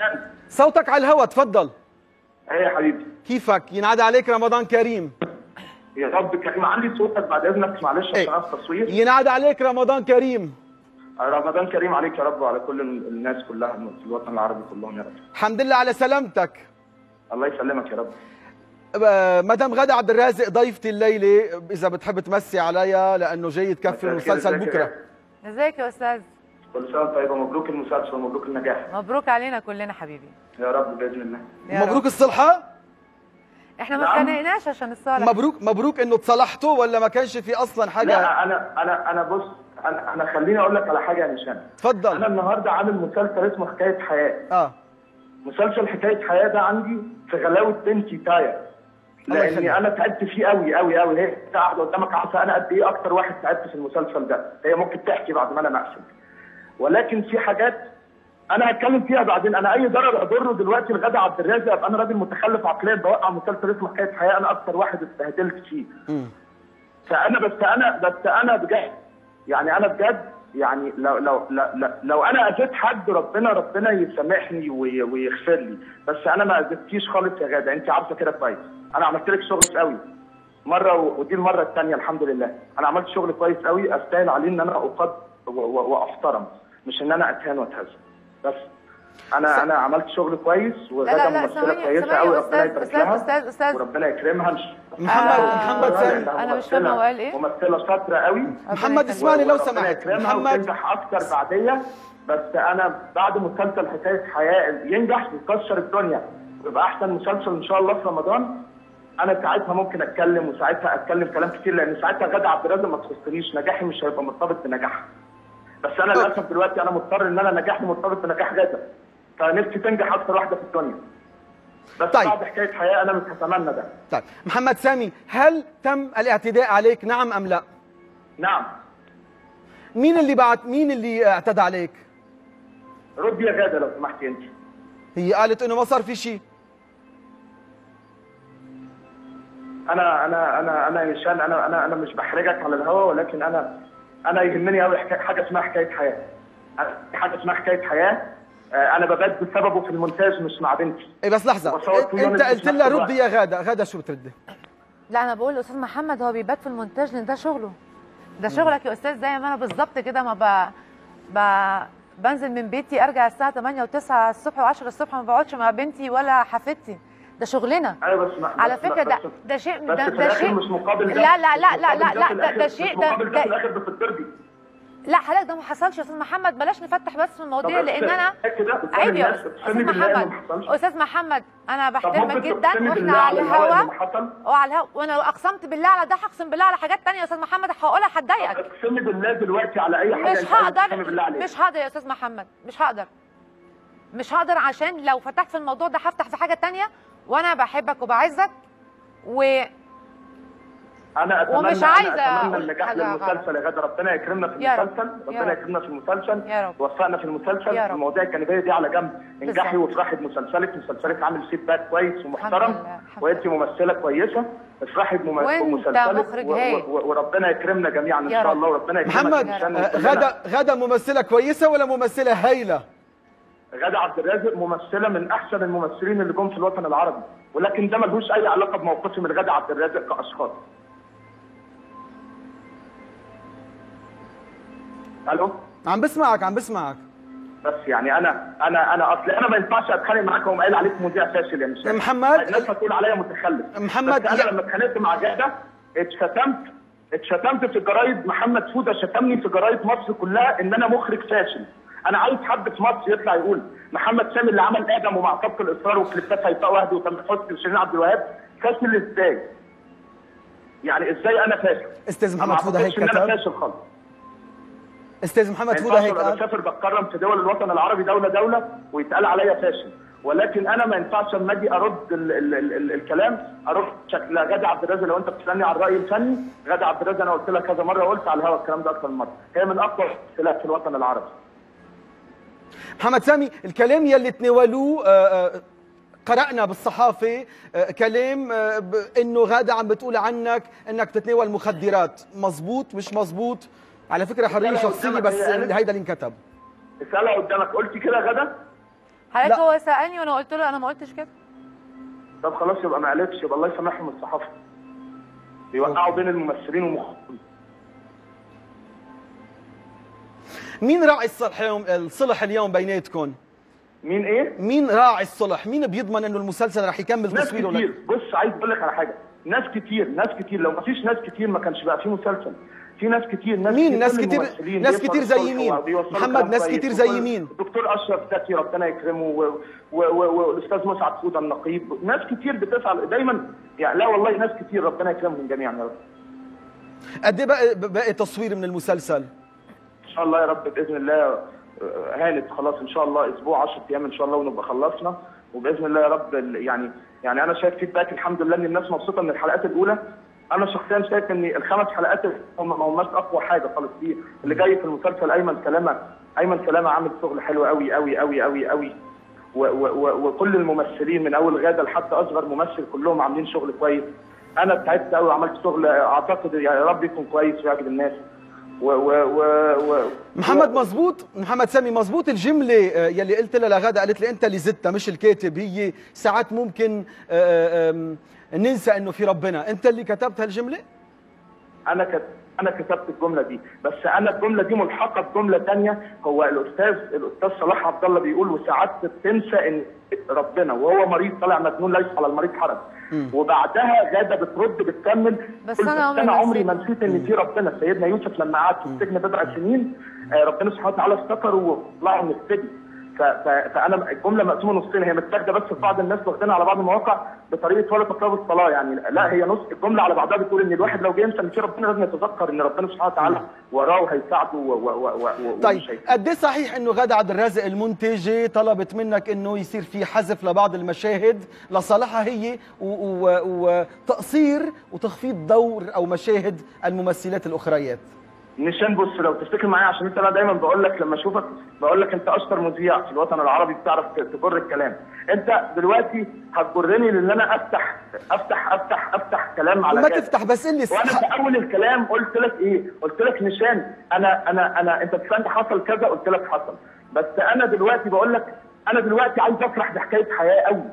نيشان صوتك على الهواء تفضل ايه يا حبيبي كيفك ينعاد عليك رمضان كريم يا رب كريم عندي صوتك بعد اذنك معلش إيه. عشان التصوير ينعاد عليك رمضان كريم رمضان كريم عليك يا رب وعلى كل الناس كلها في الوطن العربي كلهم يا رب الحمد لله على سلامتك الله يسلمك يا رب آه، مدام غادة عبد الرازق ضيفتي الليله اذا بتحب تمسي عليا لانه جاي تكفي مساء الخير، المسلسل ازيك بكره يا- ازيك يا استاذ كل سنه وانت طيبه مبروك المسلسل ومبروك النجاح مبروك علينا كلنا حبيبي يا رب باذن الله يا مبروك رب. الصلحه احنا ما نعم. اتخانقناش عشان الصالح مبروك مبروك انه تصلحتوا ولا ما كانش في اصلا حاجه لا انا انا انا بص انا انا خليني اقول لك على حاجه يا نيشان انا تفضل النهارده عامل مسلسل اسمه حكايه حياه اه مسلسل حكايه حياه ده عندي في غلاوه بنتي تايا الله يخليك. لاني انا تعبت فيه قوي قوي قوي هي قاعده قدامك عارفه انا قد ايه اكتر واحد تعبت في المسلسل ده هي ممكن تحكي بعد ما انا مقفل ولكن في حاجات انا هتكلم فيها بعدين انا اي ضرر اضره دلوقتي لغدا عبد الرازق ابقى انا راجل متخلف عقليا بوقع مسلسل اسمه حكايه حياه انا اكتر واحد اتبهدلت فيه مم. فانا بس انا بس انا بجد يعني انا بجد يعني لو لو لو, لو, لو انا اذيت حد ربنا ربنا يسامحني وي- ويغفر لي بس انا ما اذيتكيش خالص يا غاده انت عارفه كده كويس انا عملت لك شغل قوي مره و- ودي المره الثانيه الحمد لله انا عملت شغل كويس قوي استاهل عليه ان انا اقد و- و- واحترم مش ان انا اتهان واتهز بس انا انا عملت شغل كويس لا وغاده لا لا ممثله ثواني كويسه ثواني قوي يا ربنا استاذ يبارك استاذ لها استاذ استاذ وربنا يكرمها مش محمد آه، محمد سامي أنا مش فاهمة هو قال إيه؟ ممثله شاطره قوي محمد يخليك. اسمعني لو وربنا سمحت يكرمها محمد وتنجح اكتر بعديه بس انا بعد مسلسل حكايه حياه ينجح ويكسر الدنيا ويبقى احسن مسلسل ان شاء الله في رمضان انا ساعتها ممكن اتكلم وساعتها اتكلم كلام كتير لان ساعتها غاده عبد الرازق ما تخصنيش نجاحي مش هيبقى مرتبط بنجاحها بس انا للاسف دلوقتي انا مضطر ان انا نجاحي مرتبط بنجاح غاده فنفسي تنجح اكتر واحده في الدنيا بس طيب. بعد حكايه حياه انا مش هتمنى ده طيب محمد سامي هل تم الاعتداء عليك نعم ام لا نعم مين اللي بعت مين اللي اعتدى عليك ردي يا غاده لو سمحتي انت هي قالت انه ما صار في شيء انا انا انا انا نشان انا انا انا مش بحرجك على الهوا ولكن انا انا يهمني قوي حاجه اسمها حكايه حياه أنا- حاجه اسمها حكايه حياه آه، انا ببات بسببه في المونتاج مش مع بنتي اي بس لحظه وصوت في انت يونس قلت بنفس لها الوقت. ردي يا غاده غاده شو بتردي لا انا بقول لاستاذ محمد هو بيبات في المونتاج لان ده شغله ده شغلك يا استاذ زي ما انا بالظبط كده ما ب... ب... بنزل من بيتي ارجع الساعه 8 و9 الصبح و10 الصبح ما بقعدش مع بنتي ولا حفيدتي ده شغلنا ايوه بس ما على بس- فكره ده بس- ده شيء بس ده, في ده الآخر شيء مش مقابل ده لا لا لا مش لا لا مقابل لا في ده, الآخر- ده مش شيء ده, مقابل ده في ده الاخر بتترضي لا حضرتك ده ما حصلش يا استاذ محمد بلاش نفتح بس في المواضيع طب لان انا كده بتقول عيب يا الناس استاذ بتقسمي بالله إنه محمد ما حصلش. استاذ محمد انا طب بحترمك ممكن جدا تقسمي واحنا بالله على الهوا الهوا إنه حصل وعلى الهوا وانا لو اقسمت بالله على ده هقسم بالله على حاجات تانية يا استاذ محمد هقولها هتضايقك اقسمي بالله دلوقتي على اي حاجه مش أنت عايزة تقسمي هقدر بالله عليها. مش هقدر يا استاذ محمد مش هقدر مش هقدر عشان لو فتحت في الموضوع ده هفتح في حاجه تانية وانا بحبك وبعزك و انا اتمنى ومش أنا عايزة اتمنى أقول النجاح حاجة للمسلسل يا غدا ربنا يكرمنا في يا رب. المسلسل يا ربنا رب. يكرمنا في المسلسل يا رب. وفقنا في المسلسل يا رب. المواضيع الجانبيه دي على جنب انجحي بالظبط. وافرحي بمسلسلك مسلسلك عامل فيدباك كويس الحمد ومحترم لله، الحمد وانت ممثله كويسه افرحي بم- وأنت بمسلسلك مخرج و- هايل. و- وربنا يكرمنا جميعا ان يا شاء رب. الله وربنا يكرمك محمد عشان آه، كلنا- غاده غاده ممثله كويسه ولا ممثله هايله غادة عبد الرازق ممثله من احسن الممثلين اللي جم في الوطن العربي ولكن ده ملوش اي علاقه بموقفي من غادة عبد الرازق كاشخاص الو عم بسمعك عم بسمعك بس يعني انا انا انا اصل انا ما ينفعش اتخانق معاك واقوم قايل عليك مذيع فاشل يا مش يا محمد، الناس هتقول عليا متخلف محمد، بس انا يا- لما اتخانقت مع جاده اتشتمت اتشتمت في جرايد محمد فوده شتمني في جرايد مصر كلها ان انا مخرج فاشل انا عايز حد في مصر يطلع يقول محمد سامي اللي عمل ادم ومع طبق الاصرار وكليبات هيفاء وهبي وتامر حسني وشيرين عبد الوهاب فاشل ازاي؟ يعني ازاي انا فاشل؟ استاذ أنا محمد ما فوده هيك أعتقدش ان انا كتب فاشل خالص استاذ ما محمد فوده ينفعش هيك ابقى قال بسافر بتكرم في دول الوطن العربي دوله دوله ويتقال عليا فاشل ولكن انا ما ينفعش لما اجي ارد ال ال ال ال الكلام ارد شكل غادة عبد الرازق لو انت بتسالني عن الراي الفني غادة عبد الرازق انا قلت لها كذا مره وقلت على الهواء الكلام ده اكثر من مره هي من اقوى السلاح في الوطن العربي محمد سامي الكلام يلي تناولوه آه، آه، قرأنا بالصحافة آه، كلام آه، ب- انه غادة عم بتقول عنك انك تتناول مخدرات مزبوط مش مزبوط على فكرة حرية لا، شخصية قدامك بس هي قالت. هيدا اللي انكتب اسالها قدامك قلتي كده يا غادة حضرتك لا. هو سالني وانا قلت له انا ما قلتش كده طب خلاص يبقى معلش يبقى الله يسامحهم الصحافه بيوقعوا بين الممثلين والمخرجين مين راعي الصلح اليوم الصلح اليوم بيناتكم مين ايه؟ مين راعي الصلح مين بيضمن انه المسلسل رح يكمل ناس تصويره لك؟ كتير بص عايز اقول لك على حاجه ناس كتير ناس كتير لو ما فيش ناس كتير ما كانش بقى في مسلسل في ناس كتير ناس مين؟ كتير ناس كل كتير- الممثلين ناس بيوصلوا كتير زي الصلح مين؟ وبيوصلوا محمد، كلام ناس كويس. كتير زي وكل- مين؟ الدكتور اشرف زكي ربنا يكرمه و- و- و- والاستاذ مسعد فوده النقيب ناس كتير بتسعى دايما يعني لا والله ناس كتير ربنا يكرمهم جميعا يا رب قد ايه باقي باقي تصوير من المسلسل؟ ان شاء الله يا رب باذن الله آه، هانت خلاص ان شاء الله اسبوع 10 ايام ان شاء الله ونبقى خلصنا وباذن الله يا رب ال- يعني يعني انا شايف فيدباك الحمد لله ان الناس مبسوطه من الحلقات الاولى انا شخصيا شايف ان الخمس حلقات هم ما هماش اقوى حاجه خالص دي اللي جاي في المسلسل ايمن سلامه ايمن سلامه عامل شغل حلو قوي قوي قوي قوي قوي و- و- و- وكل الممثلين من اول غاده لحد اصغر ممثل كلهم عاملين شغل كويس انا تعبت قوي وعملت شغل اعتقد يا رب يكون كويس ويعجب الناس و و و و محمد مزبوط محمد سامي مزبوط الجملة آه، يلي قلت لها لغادة قالت لي أنت اللي زدتها مش الكاتب هي ساعات ممكن آه، آم، ننسى إنه في ربنا أنت اللي كتبت هالجملة؟ انا كت... انا كتبت الجمله دي بس انا الجمله دي ملحقه بجمله ثانيه هو الاستاذ الاستاذ صلاح عبد الله بيقول وساعات تنسى ان ربنا وهو مريض طالع مجنون ليس على المريض حرج وبعدها غاده بترد بتكمل بس قلت أنا عمري انا ما عمري ما نسيت. نسيت ان في ربنا سيدنا يوسف لما قعد في السجن بضع سنين آه، ربنا سبحانه وتعالى افتكره وطلعه من السجن ف- ف- فانا الجمله مقسومه نصين هي متاخده بس في بعض الناس واخدينها على بعض المواقع بطريقه ولا تقربوا الصلاه يعني لا هي نص الجمله على بعضها بتقول ان الواحد لو جه ينسى ان في ربنا لازم يتذكر ان ربنا سبحانه وتعالى وراه وهيساعده و- و- و- و- طيب ومش هيسيبه. قد ايه صحيح انه غادة عبد الرازق المنتجة طلبت منك انه يصير في حذف لبعض المشاهد لصالحها هي و- و- وتقصير وتخفيض دور او مشاهد الممثلات الاخريات نشان بص لو تفتكر معايا عشان انت انا دايما بقول لك لما اشوفك بقول لك انت اشطر مذيع في الوطن العربي بتعرف ت- تجر الكلام انت دلوقتي هتجرني لان انا افتح افتح افتح افتح كلام على ما كده. تفتح بس قل لي وانا في اول الكلام قلت لك ايه؟ قلت لك نشان انا انا انا انت بتسالني حصل كذا قلت لك حصل بس انا دلوقتي بقول لك انا دلوقتي عايز افرح بحكايه حياه قوي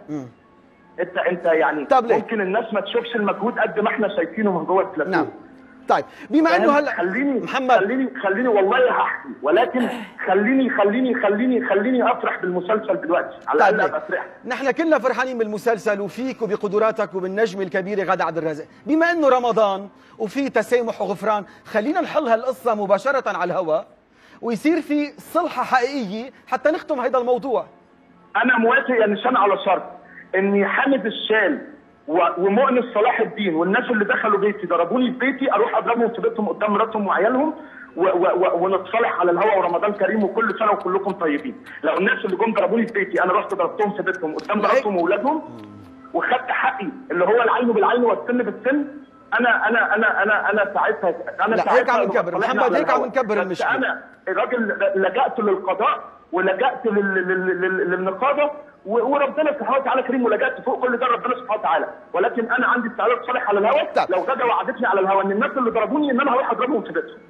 انت انت يعني طب ليه؟ ممكن الناس ما تشوفش المجهود قد ما احنا شايفينه من جوه البلاتو نعم طيب بما انه فاهم؟ هلا خليني محمد خليني خليني والله هحكي ولكن خليني خليني خليني خليني افرح بالمسلسل دلوقتي على طيب الاقل ليه؟ ابقى فرحت نحن كلنا فرحانين بالمسلسل وفيك وبقدراتك وبالنجم الكبيره غادة عبد الرازق بما انه رمضان وفي تسامح وغفران خلينا نحل هالقصه مباشره على الهواء ويصير في صلحه حقيقيه حتى نختم هذا الموضوع انا موافق يا نشان على شرط اني حامد الشال و- ومؤنس صلاح الدين والناس اللي دخلوا بيتي ضربوني في بيتي اروح اضربهم في بيتهم قدام مراتهم وعيالهم و- و- و- ونتصالح على الهوا ورمضان كريم وكل سنه وكلكم طيبين لو الناس اللي جم ضربوني في بيتي انا رحت ضربتهم في بيتهم قدام مراتهم واولادهم وخدت حقي اللي هو العين بالعين والسن بالسن انا انا انا انا انا ساعتها انا لا، ساعتها هيك عم نكبر. صالحنا محمد، على هيك عم الهوا. نكبر بس المشكلة. انا الراجل لجأت للقضاء ولجأت لل- لل- لل- للنقابه و- وربنا سبحانه وتعالى كريم ولجأت فوق كل ده ربنا سبحانه وتعالى ولكن انا عندي استعداد صالح على الهوا طب. لو غدا وعدتني على الهوا ان الناس اللي ضربوني ان انا هروح اضربهم في بيتهم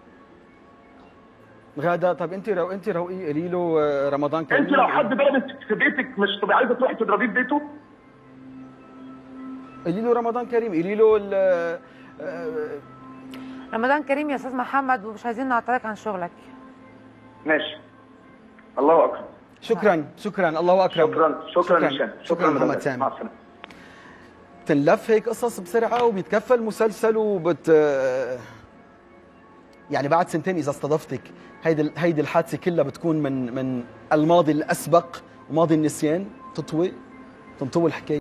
غادة طب انت رو انت روقي قولي له آه، رمضان كريم انت لو حد ضربك في بيتك مش تبقى عايزه تروحي تضربيه في بيته قولي له رمضان كريم قولي له ال- آه، آه، رمضان كريم يا استاذ محمد ومش عايزين نعطلك عن شغلك ماشي الله اكبر شكرا شكرا الله اكرم شكرا شكرا هشام شكرا محمد مدام. سامي مع السلامه بتنلف هيك قصص بسرعه وبيتكفى المسلسل وبت يعني بعد سنتين اذا استضفتك هيدي هيدي الحادثه كلها بتكون من من الماضي الاسبق وماضي النسيان تطوي تنطوي الحكايه